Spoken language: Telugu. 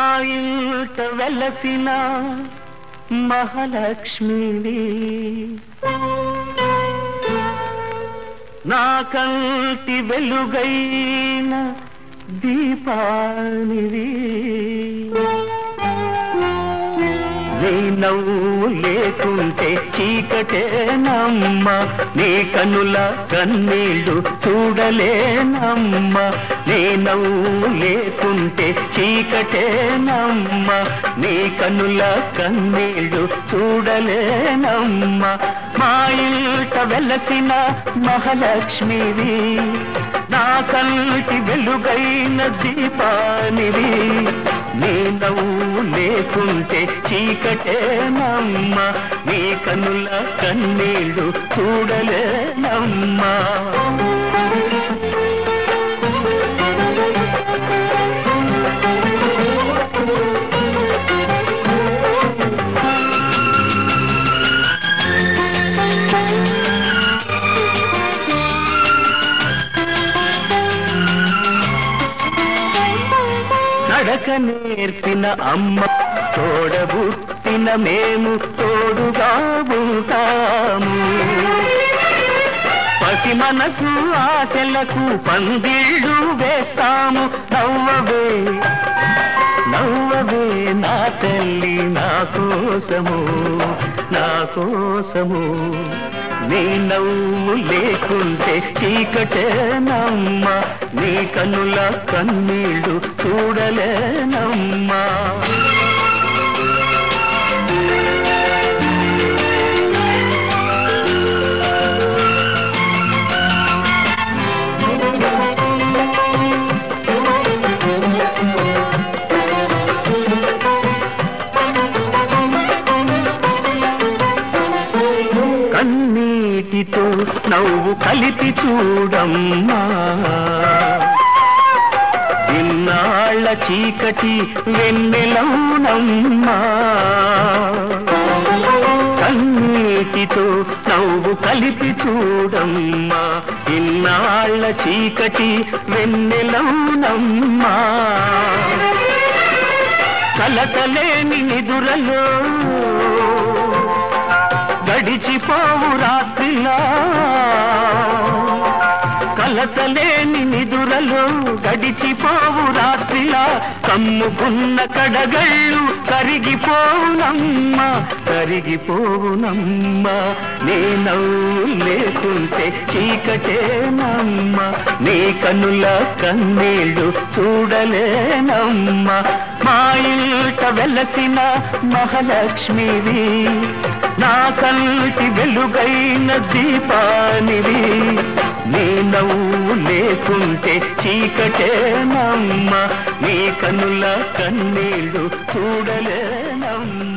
ఇంట వెలసిన మహాలక్ష్మివి నా కంటి వెలుగైన దీపానివి నీ నవ్వు లేకుంటే చీకటే నమ్మ నీ కనుల కన్నీళ్ళు చూడలేనమ్మ నీ నవ్వు లేకుంటే చీకటే నమ్మ నీ కనుల కన్నీళ్ళు చూడలేనమ్మ మా ఇంట వెలసిన మహాలక్ష్మివి నా కంటి వెలుగైన దీపానివి నీ నవ్వు లేకుంటే చీకటే నమ్మ నీ కనుల కన్నీళ్ళు చూడలేనమ్మా నడక నేర్పిన అమ్మ తోడబుట్టిన మేము తోడుగా ఉంటాము పసి మనసు ఆశలకు పందిళ్ళు వేస్తాము నవ్వవే నవ్వవే నా తల్లి నా కోసము నా కోసము నీ నవ్వు లేకుంటే చీకటే నమ్మ నీ కనుల కన్నీళ్ళు చూడలేనమ్మా కన్నీటితో నవ్వు కలిపి చూడమ్మా ఇన్నాళ్ళ చీకటి వెన్నెలవునమ్మా కన్నీటితో నవ్వు కలిపి చూడమ్మా ఇన్నాళ్ళ చీకటి వెన్నెలవునమ్మా కలకలేని నిదురలో గడిచిపోవు రాత్రిలా కలతలేని నిదురలో గడిచిపోవు రాత్రిలా కమ్ముకున్న కడగళ్ళు కరిగిపోవునమ్మ కరిగిపోవునమ్మ నే నవ్వు లేకుంటే చీకటేనమ్మ నీ కనుల కన్నీళ్ళు చూడలేనమ్మ మా ఇంట వెలసిన మహాలక్ష్మివి నా కంటి వెలుగైన దీపానివి నీ నవ్వు లేకుంటే చీకటేనమ్మ నీ కనుల కన్నీళ్ళు చూడలేనమ్మ